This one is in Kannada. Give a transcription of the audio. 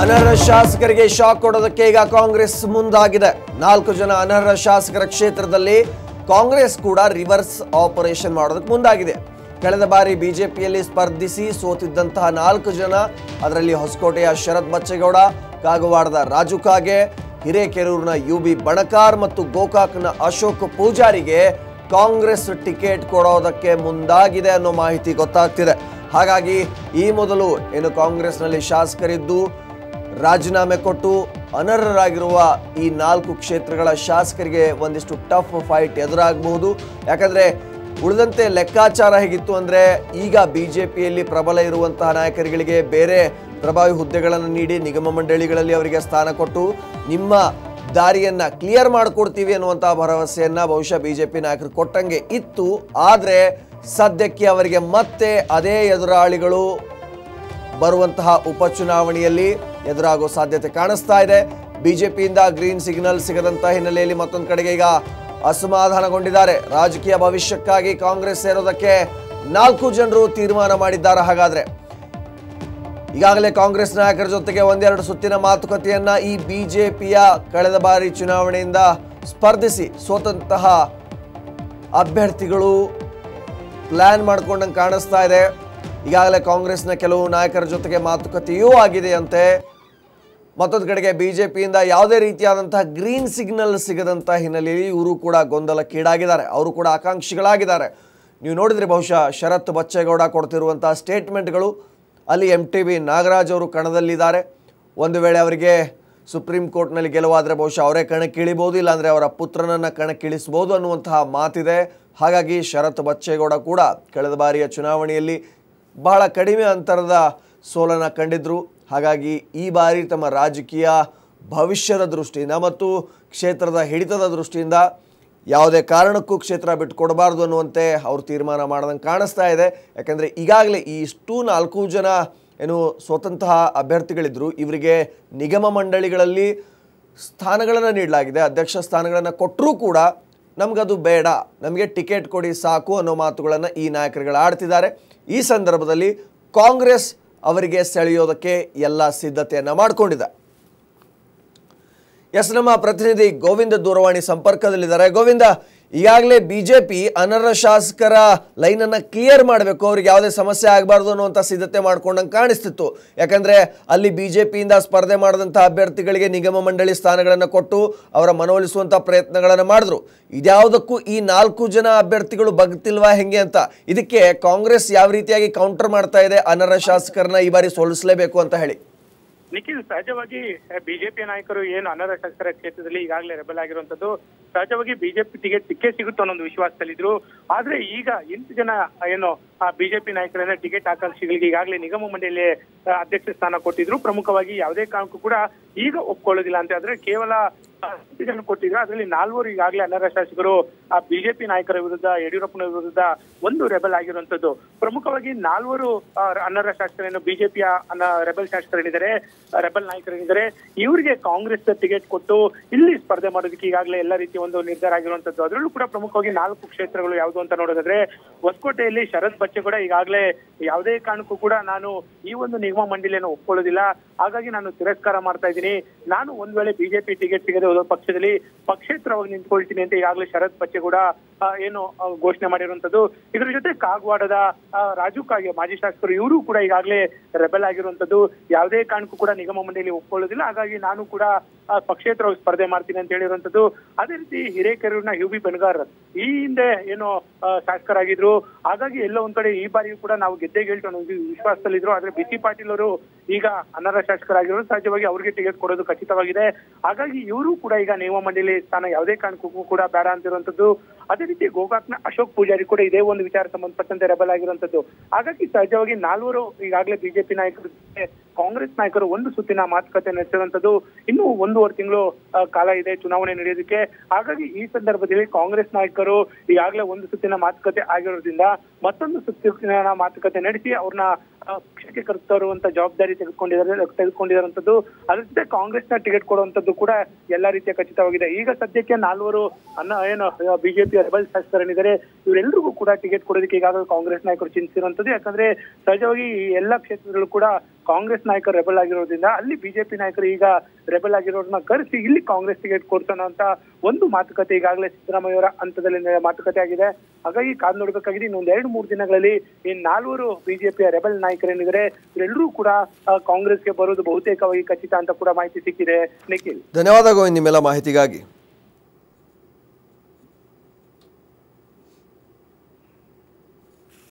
ಅನರ್ಹ ಶಾಸಕರಿಗೆ ಶಾಕ್ ಕೊಡೋದಕ್ಕೆ ಈಗ ಕಾಂಗ್ರೆಸ್ ಮುಂದಾಗಿದೆ ನಾಲ್ಕು ಜನ ಅನರ್ಹ ಶಾಸಕರ ಕ್ಷೇತ್ರದಲ್ಲಿ ಕಾಂಗ್ರೆಸ್ ಕೂಡ ರಿವರ್ಸ್ ಆಪರೇಷನ್ ಮಾಡೋದಕ್ಕೆ ಮುಂದಾಗಿದೆ ಕಳೆದ ಬಾರಿ ಬಿಜೆಪಿಯಲ್ಲಿ ಸ್ಪರ್ಧಿಸಿ ಸೋತಿದ್ದಂತಹ ನಾಲ್ಕು ಜನ ಅದರಲ್ಲಿ ಹೊಸಕೋಟೆಯ ಶರತ್ ಬಚ್ಚೇಗೌಡ ಕಾಗವಾಡದ ರಾಜು ಕಾಗೆ ಹಿರೇಕೆರೂರಿನ ಯು ಬಿ ಬಣಕಾರ್ ಮತ್ತು ಗೋಕಾಕ್ನ ಅಶೋಕ್ ಪೂಜಾರಿಗೆ ಕಾಂಗ್ರೆಸ್ ಟಿಕೆಟ್ ಕೊಡೋದಕ್ಕೆ ಮುಂದಾಗಿದೆ ಅನ್ನೋ ಮಾಹಿತಿ ಗೊತ್ತಾಗ್ತಿದೆ ಹಾಗಾಗಿ ಈ ಮೊದಲು ಏನು ಕಾಂಗ್ರೆಸ್ನಲ್ಲಿ ಶಾಸಕರಿದ್ದು ರಾಜೀನಾಮೆ ಕೊಟ್ಟು ಅನರ್ಹರಾಗಿರುವ ಈ ನಾಲ್ಕು ಕ್ಷೇತ್ರಗಳ ಶಾಸಕರಿಗೆ ಒಂದಿಷ್ಟು ಟಫ್ ಫೈಟ್ ಎದುರಾಗಬಹುದು ಯಾಕಂದ್ರೆ ಉಳಿದಂತೆ ಲೆಕ್ಕಾಚಾರ ಹೇಗಿತ್ತು ಅಂದ್ರೆ ಈಗ ಬಿಜೆಪಿಯಲ್ಲಿ ಪ್ರಬಲ ಇರುವಂತಹ ನಾಯಕರುಗಳಿಗೆ ಬೇರೆ ಪ್ರಭಾವಿ ಹುದ್ದೆಗಳನ್ನು ನೀಡಿ ನಿಗಮ ಮಂಡಳಿಗಳಲ್ಲಿ ಅವರಿಗೆ ಸ್ಥಾನ ಕೊಟ್ಟು ನಿಮ್ಮ ದಾರಿಯನ್ನ ಕ್ಲಿಯರ್ ಮಾಡಿಕೊಡ್ತೀವಿ ಅನ್ನುವಂತಹ ಭರವಸೆಯನ್ನ ಬಹುಶಃ ಬಿಜೆಪಿ ನಾಯಕರು ಕೊಟ್ಟಂಗೆ ಇತ್ತು ಆದ್ರೆ ಸದ್ಯಕ್ಕೆ ಅವರಿಗೆ ಮತ್ತೆ ಅದೇ ಎದುರಾಳಿಗಳು ಬರುವಂತಹ ಉಪಚುನಾವಣೆಯಲ್ಲಿ ಎದುರಾಗೋ ಸಾಧ್ಯತೆ ಕಾಣಿಸ್ತಾ ಇದೆ ಬಿಜೆಪಿಯಿಂದ ಗ್ರೀನ್ ಸಿಗ್ನಲ್ ಸಿಗದಂತ ಹಿನ್ನೆಲೆಯಲ್ಲಿ ಮತ್ತೊಂದು ಕಡೆಗೆ ಈಗ ಅಸಮಾಧಾನಗೊಂಡಿದ್ದಾರೆ ರಾಜಕೀಯ ಭವಿಷ್ಯಕ್ಕಾಗಿ ಕಾಂಗ್ರೆಸ್ ಸೇರೋದಕ್ಕೆ ನಾಲ್ಕು ಜನರು ತೀರ್ಮಾನ ಮಾಡಿದ್ದಾರೆ ಹಾಗಾದ್ರೆ ಈಗಾಗಲೇ ಕಾಂಗ್ರೆಸ್ ನಾಯಕರ ಜೊತೆಗೆ ಒಂದೆರಡು ಸುತ್ತಿನ ಮಾತುಕತೆಯನ್ನ ಈ ಬಿಜೆಪಿಯ ಕಳೆದ ಬಾರಿ ಚುನಾವಣೆಯಿಂದ ಸ್ಪರ್ಧಿಸಿ ಸೋತಂತಹ ಅಭ್ಯರ್ಥಿಗಳು ಪ್ಲಾನ್ ಮಾಡ್ಕೊಂಡಂಗೆ ಕಾಣಿಸ್ತಾ ಇದೆ ಈಗಾಗಲೇ ಕಾಂಗ್ರೆಸ್ನ ಕೆಲವು ನಾಯಕರ ಜೊತೆಗೆ ಮಾತುಕತೆಯೂ ಆಗಿದೆಯಂತೆ ಮತ್ತೊಂದು ಕಡೆಗೆ ಬಿಜೆಪಿಯಿಂದ ಯಾವುದೇ ರೀತಿಯಾದಂತಹ ಗ್ರೀನ್ ಸಿಗ್ನಲ್ ಸಿಗದಂತ ಹಿನ್ನೆಲೆಯಲ್ಲಿ ಇವರು ಕೂಡ ಗೊಂದಲಕ್ಕೀಡಾಗಿದ್ದಾರೆ ಅವರು ಕೂಡ ಆಕಾಂಕ್ಷಿಗಳಾಗಿದ್ದಾರೆ ನೀವು ನೋಡಿದ್ರೆ ಬಹುಶಃ ಶರತ್ ಬಚ್ಚೇಗೌಡ ಕೊಡ್ತಿರುವಂತಹ ಸ್ಟೇಟ್ಮೆಂಟ್ಗಳು ಅಲ್ಲಿ ಎಂ ಟಿ ಬಿ ನಾಗರಾಜ್ ಅವರು ಕಣದಲ್ಲಿದ್ದಾರೆ ಒಂದು ವೇಳೆ ಅವರಿಗೆ ಸುಪ್ರೀಂ ಕೋರ್ಟ್ನಲ್ಲಿ ಗೆಲುವಾದರೆ ಬಹುಶಃ ಅವರೇ ಕಣಕ್ಕಿಳಿಬೋದು ಇಲ್ಲಾಂದರೆ ಅವರ ಪುತ್ರನನ್ನು ಕಣಕ್ಕಿಳಿಸ್ಬೋದು ಅನ್ನುವಂತಹ ಮಾತಿದೆ ಹಾಗಾಗಿ ಶರತ್ ಬಚ್ಚೇಗೌಡ ಕೂಡ ಕಳೆದ ಬಾರಿಯ ಚುನಾವಣೆಯಲ್ಲಿ ಬಹಳ ಕಡಿಮೆ ಅಂತರದ ಸೋಲನ್ನು ಕಂಡಿದ್ರು ಹಾಗಾಗಿ ಈ ಬಾರಿ ತಮ್ಮ ರಾಜಕೀಯ ಭವಿಷ್ಯದ ದೃಷ್ಟಿಯಿಂದ ಮತ್ತು ಕ್ಷೇತ್ರದ ಹಿಡಿತದ ದೃಷ್ಟಿಯಿಂದ ಯಾವುದೇ ಕಾರಣಕ್ಕೂ ಕ್ಷೇತ್ರ ಬಿಟ್ಟುಕೊಡಬಾರ್ದು ಅನ್ನುವಂತೆ ಅವರು ತೀರ್ಮಾನ ಮಾಡ್ದಂಗೆ ಕಾಣಿಸ್ತಾ ಇದೆ ಯಾಕಂದರೆ ಈಗಾಗಲೇ ಈ ಇಷ್ಟು ನಾಲ್ಕು ಜನ ಏನು ಸ್ವತಂತ್ರ ಅಭ್ಯರ್ಥಿಗಳಿದ್ರು ಇವರಿಗೆ ನಿಗಮ ಮಂಡಳಿಗಳಲ್ಲಿ ಸ್ಥಾನಗಳನ್ನು ನೀಡಲಾಗಿದೆ ಅಧ್ಯಕ್ಷ ಸ್ಥಾನಗಳನ್ನು ಕೊಟ್ಟರೂ ಕೂಡ ನಮಗದು ಬೇಡ ನಮಗೆ ಟಿಕೆಟ್ ಕೊಡಿ ಸಾಕು ಅನ್ನೋ ಮಾತುಗಳನ್ನು ಈ ನಾಯಕರುಗಳು ಆಡ್ತಿದ್ದಾರೆ ಈ ಸಂದರ್ಭದಲ್ಲಿ ಕಾಂಗ್ರೆಸ್ ಅವರಿಗೆ ಸೆಳೆಯೋದಕ್ಕೆ ಎಲ್ಲ ಸಿದ್ಧತೆಯನ್ನು ಮಾಡಿಕೊಂಡಿದೆ ಎಸ್ ನಮ್ಮ ಪ್ರತಿನಿಧಿ ಗೋವಿಂದ ದೂರವಾಣಿ ಸಂಪರ್ಕದಲ್ಲಿದ್ದಾರೆ ಗೋವಿಂದ ಈಗಾಗಲೇ ಬಿಜೆಪಿ ಅನರ್ಹ ಶಾಸಕರ ಲೈನನ್ನು ಕ್ಲಿಯರ್ ಮಾಡಬೇಕು ಅವ್ರಿಗೆ ಯಾವುದೇ ಸಮಸ್ಯೆ ಆಗಬಾರ್ದು ಅನ್ನುವಂಥ ಸಿದ್ಧತೆ ಮಾಡ್ಕೊಂಡಂಗೆ ಕಾಣಿಸ್ತಿತ್ತು ಯಾಕಂದ್ರೆ ಅಲ್ಲಿ ಬಿಜೆಪಿಯಿಂದ ಸ್ಪರ್ಧೆ ಮಾಡಿದಂಥ ಅಭ್ಯರ್ಥಿಗಳಿಗೆ ನಿಗಮ ಮಂಡಳಿ ಸ್ಥಾನಗಳನ್ನು ಕೊಟ್ಟು ಅವರ ಮನವೊಲಿಸುವಂಥ ಪ್ರಯತ್ನಗಳನ್ನು ಮಾಡಿದ್ರು ಇದ್ಯಾವುದಕ್ಕೂ ಈ ನಾಲ್ಕು ಜನ ಅಭ್ಯರ್ಥಿಗಳು ಬಗ್ತಿಲ್ವಾ ಹೆಂಗೆ ಅಂತ ಇದಕ್ಕೆ ಕಾಂಗ್ರೆಸ್ ಯಾವ ರೀತಿಯಾಗಿ ಕೌಂಟರ್ ಮಾಡ್ತಾ ಇದೆ ಅನರ್ಹ ಶಾಸಕರನ್ನ ಈ ಬಾರಿ ಸೋಲಿಸಲೇಬೇಕು ಅಂತ ಹೇಳಿ ನಿಖಿಲ್ ಸಹಜವಾಗಿ ಬಿಜೆಪಿ ನಾಯಕರು ಏನು ಅನರ್ಹ ಶಾಸಕರ ಕ್ಷೇತ್ರದಲ್ಲಿ ಈಗಾಗಲೇ ರೆಬಲ್ ಆಗಿರುವಂತದ್ದು ಸಹಜವಾಗಿ ಬಿಜೆಪಿ ಟಿಕೆಟ್ ಸಿಕ್ಕೇ ಸಿಗುತ್ತೋ ಅನ್ನೋ ಒಂದು ವಿಶ್ವಾಸದಲ್ಲಿದ್ರು ಆದ್ರೆ ಈಗ ಎಂಟು ಜನ ಏನು ಬಿಜೆಪಿ ನಾಯಕರನ್ನ ಟಿಕೆಟ್ ಆಕಾಂಕ್ಷಿಗಳಿಗೆ ಈಗಾಗಲೇ ನಿಗಮ ಮಂಡಳಿಯಲ್ಲಿ ಆ, ಅಧ್ಯಕ್ಷ ಸ್ಥಾನ ಕೊಟ್ಟಿದ್ರು ಪ್ರಮುಖವಾಗಿ ಯಾವುದೇ ಕಾರಣಕ್ಕೂ ಕೂಡ ಈಗ ಒಪ್ಕೊಳ್ಳೋದಿಲ್ಲ ಅಂತ ಆದ್ರೆ ಕೇವಲ ಆ, ಎಂಟು ಜನ ಕೊಟ್ಟಿದ್ರು ಅದರಲ್ಲಿ ನಾಲ್ವರು ಈಗಾಗಲೇ ಅನರ್ಹ ಶಾಸಕರು ಆ ಬಿಜೆಪಿ ನಾಯಕರ ವಿರುದ್ಧ ಯಡಿಯೂರಪ್ಪನ ವಿರುದ್ಧ ಒಂದು ರೆಬಲ್ ಆಗಿರುವಂತದ್ದು ಪ್ರಮುಖವಾಗಿ ನಾಲ್ವರು ಆ, ಅನರ್ಹ ಶಾಸಕರೇನು ಬಿಜೆಪಿಯ ರೆಬಲ್ ಶಾಸಕರೇನಿದ್ದಾರೆ ರೆಬಲ್ ನಾಯಕರೇನಿದ್ದಾರೆ ಇವರಿಗೆ ಕಾಂಗ್ರೆಸ್ ಟಿಕೆಟ್ ಕೊಟ್ಟು ಇಲ್ಲಿ ಸ್ಪರ್ಧೆ ಮಾಡೋದಕ್ಕೆ ಈಗಾಗಲೇ ಎಲ್ಲ ರೀತಿಯ ಒಂದು ನಿರ್ಧಾರ ಆಗಿರುವಂತದ್ದು ಅದರಲ್ಲೂ ಕೂಡ ಪ್ರಮುಖವಾಗಿ ನಾಲ್ಕು ಕ್ಷೇತ್ರಗಳು ಯಾವುದು ಅಂತ ನೋಡೋದಾದ್ರೆ ಹೊಸಕೋಟೆಯಲ್ಲಿ ಶರತ್ ಬಚ್ಚೇಗೌಡ ಈಗಾಗಲೇ ಯಾವುದೇ ಕಾರಣಕ್ಕೂ ಕೂಡ ನಾನು ಈ ಒಂದು ನಿಗಮ ಮಂಡಳಿಯನ್ನು ಒಪ್ಕೊಳ್ಳೋದಿಲ್ಲ ಹಾಗಾಗಿ ನಾನು ತಿರಸ್ಕಾರ ಮಾಡ್ತಾ ಇದ್ದೀನಿ ನಾನು ಒಂದ್ ವೇಳೆ ಬಿಜೆಪಿ ಟಿಕೆಟ್ ಸಿಗದೆ ಹೋದ ಪಕ್ಷದಲ್ಲಿ ಪಕ್ಷೇತರವಾಗಿ ನಿಂತ್ಕೊಳ್ತೀನಿ ಅಂತ ಈಗಾಗಲೇ ಶರತ್ ಬಚ್ಚೇಗೌಡ ಆ, ಏನು ಆ, ಘೋಷಣೆ ಮಾಡಿರುವಂತದ್ದು ಇದ್ರ ಜೊತೆ ಕಾಗವಾಡದ ಆ, ರಾಜು ಕಾಗೆ ಮಾಜಿ ಶಾಸಕರು ಇವರು ಕೂಡ ಈಗಾಗಲೇ ರೆಬಲ್ ಆಗಿರುವಂತದ್ದು ಯಾವುದೇ ಕಾರಣಕ್ಕೂ ಕೂಡ ನಿಗಮ ಮಂಡಳಿ ಒಪ್ಕೊಳ್ಳೋದಿಲ್ಲ ಹಾಗಾಗಿ ನಾನು ಕೂಡ ಆ, ಪಕ್ಷೇತರವಾಗಿ ಸ್ಪರ್ಧೆ ಮಾಡ್ತೀನಿ ಅಂತ ಹೇಳಿರುವಂತದ್ದು ಅದೇ ರೀತಿ ಹಿರೇಕೆರೂರಿನ ಯು ಬಿ ಬೆನ್ಗಾರ್ ಈ ಹಿಂದೆ ಏನು ಆ, ಶಾಸಕರಾಗಿದ್ರು ಹಾಗಾಗಿ ಎಲ್ಲೋ ಒಂದ್ ಕಡೆ ಈ ಬಾರಿಯೂ ಕೂಡ ನಾವು ಗೆದ್ದೇ ಗೆಲ್ಟು ಅನ್ನೋ ಒಂದು ವಿಶ್ವಾಸದಲ್ಲಿದ್ರು ಆದ್ರೆ ಬಿ ಸಿ ಪಾಟೀಲ್ ಅವರು ಈಗ ಅನರ್ಹ ಶಾಸಕರಾಗಿರೋದು ಸಹಜವಾಗಿ ಅವ್ರಿಗೆ ಟಿಕೆಟ್ ಕೊಡೋದು ಖಚಿತವಾಗಿದೆ ಹಾಗಾಗಿ ಇವರು ಕೂಡ ಈಗ ನಿಗಮ ಮಂಡಳಿ ಸ್ಥಾನ ಯಾವುದೇ ಕಾರಣಕ್ಕೂ ಕೂಡ ಬೇಡ ಅಂತಿರುವಂತದ್ದು ಅದೇ ರೀತಿ ಗೋಕಾಕ್ನ ಅಶೋಕ್ ಪೂಜಾರಿ ಕೂಡ ಇದೇ ಒಂದು ವಿಚಾರ ಸಂಬಂಧಪಟ್ಟಂತೆ ರೆಬಲ್ ಆಗಿರುವಂತದ್ದು ಹಾಗಾಗಿ ಸಹಜವಾಗಿ ನಾಲ್ವರು ಈಗಾಗಲೇ ಬಿಜೆಪಿ ನಾಯಕರು ಜೊತೆ ಕಾಂಗ್ರೆಸ್ ನಾಯಕರು ಒಂದು ಸುತ್ತಿನ ಮಾತುಕತೆ ನಡೆಸಿರುವಂತದ್ದು ಇನ್ನು ಒಂದೂವರೆ ತಿಂಗಳು ಕಾಲ ಇದೆ ಚುನಾವಣೆ ನಡೆಯೋದಕ್ಕೆ ಹಾಗಾಗಿ ಈ ಸಂದರ್ಭದಲ್ಲಿ ಕಾಂಗ್ರೆಸ್ ನಾಯಕರು ಈಗಾಗಲೇ ಒಂದು ಸುತ್ತಿನ ಮಾತುಕತೆ ಆಗಿರೋದ್ರಿಂದ ಮತ್ತೊಂದು ಸುತ್ತಿನ ಮಾತುಕತೆ ನಡೆಸಿ ಅವ್ರನ್ನ ಆ, ಪಕ್ಷಕ್ಕೆ ಕರೆತರುವಂತ ಜವಾಬ್ದಾರಿ ತೆಗೆದುಕೊಂಡಿದ್ದಾರೆ ತೆಗೆದುಕೊಂಡಿರುವಂತದ್ದು ಅದ್ರ ಜೊತೆ ಕಾಂಗ್ರೆಸ್ನ ಟಿಕೆಟ್ ಕೊಡುವಂತದ್ದು ಕೂಡ ಎಲ್ಲಾ ರೀತಿಯ ಖಚಿತವಾಗಿದೆ ಈಗ ಸದ್ಯಕ್ಕೆ ನಾಲ್ವರು ಅನ್ನ ಏನು ಬಿಜೆಪಿ ರೆಬಲ್ ಶಾಸಕರೇನಿದ್ದಾರೆ ಇವರೆಲ್ಲರಿಗೂ ಕೂಡ ಟಿಕೆಟ್ ಕೊಡೋದಕ್ಕೆ ಈಗಾಗಲೇ ಕಾಂಗ್ರೆಸ್ ನಾಯಕರು ಚಿಂತಿಸಿರುವಂತದ್ದು ಯಾಕಂದ್ರೆ ಸಹಜವಾಗಿ ಈ ಎಲ್ಲ ಕ್ಷೇತ್ರದಲ್ಲೂ ಕೂಡ ಕಾಂಗ್ರೆಸ್ ನಾಯಕರು ರೆಬಲ್ ಆಗಿರೋದ್ರಿಂದ ಅಲ್ಲಿ ಬಿಜೆಪಿ ನಾಯಕರು ಈಗ ರೆಬಲ್ ಆಗಿರೋರನ್ನ ಕರೆಸಿ ಇಲ್ಲಿ ಕಾಂಗ್ರೆಸ್ ಟಿಕೆಟ್ ಕೊಡ್ಸೋಣ ಅಂತ ಒಂದು ಮಾತುಕತೆ ಈಗಾಗಲೇ ಸಿದ್ದರಾಮಯ್ಯ ಅವರ ಹಂತದಲ್ಲಿ ನೆ- ಮಾತುಕತೆ ಆಗಿದೆ ಹಾಗಾಗಿ ಕಾದ್ ನೋಡ್ಬೇಕಾಗಿದೆ ಇನ್ನೊಂದ್ ಎರಡು ಮೂರು ದಿನಗಳಲ್ಲಿ ಈ ನಾಲ್ವರು ಬಿಜೆಪಿಯ ರೆಬಲ್ ನಾಯಕರೇನಿದ್ದಾರೆ ಇವರೆಲ್ಲರೂ ಕೂಡ ಆ, ಕಾಂಗ್ರೆಸ್ಗೆ ಬರೋದು ಬಹುತೇಕವಾಗಿ ಖಚಿತ ಅಂತ ಕೂಡ ಮಾಹಿತಿ ಸಿಕ್ಕಿದೆ ನಿಖಿಲ್ ಧನ್ಯವಾದ ಗೋವಿಂದ್ ನಿಮ್ಮೆಲ್ಲ ಮಾಹಿತಿಗಾಗಿ